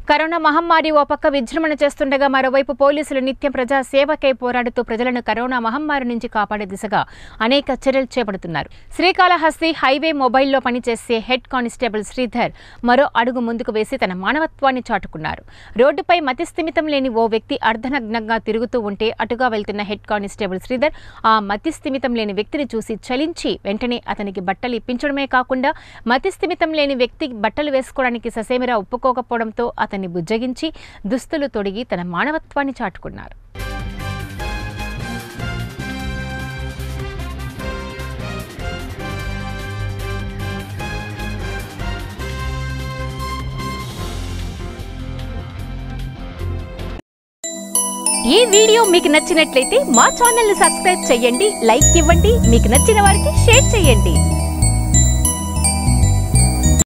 corona మహమ్మారి ఓ పక్క విజృంభణ చేస్తుండగా మరోవైపు పోలీసులు నిత్యం ప్రజా సేవకై పోరాడుతూ ప్రజలను కరోనా మహమ్మారి నుంచి కాపాడే దిశగా అనేక చర్యలు చేపడుతున్నారు శ్రీకాళహస్తి హైవే మొబైల్లో పనిచేసే హెడ్ కానిస్టేబుల్ శ్రీధర్ మరో అడుగు ముందుకు వేసి తన మానవత్వాన్ని చాటుకున్నారు రోడ్డుపై మతిస్థిమితం లేని ఓ వ్యక్తి అర్ధనగ్నంగా తిరుగుతూ ఉంటే అటుగా వెళ్తున్న హెడ్ కానిస్టేబుల్ శ్రీధర్ ఆ మతిస్థిమితం లేని వ్యక్తిని చూసి చలించి వెంటనే అతనికి బట్టలు ఇప్పించడమే కాకుండా మతిస్థిమితం లేని వ్యక్తి బట్టలు వేసుకోవడానికి ససేమిరా ఒప్పుకోకపోవడంతో అతన్ని బుజ్జగించి దుస్తులు తొడిగి తన మానవత్వాన్ని చాటుకున్నారు ఈ వీడియో మీకు నచ్చినట్లయితే మా ఛానల్ ని సబ్స్క్రైబ్ చేయండి లైక్ ఇవ్వండి మీకు నచ్చిన వారికి షేర్ చేయండి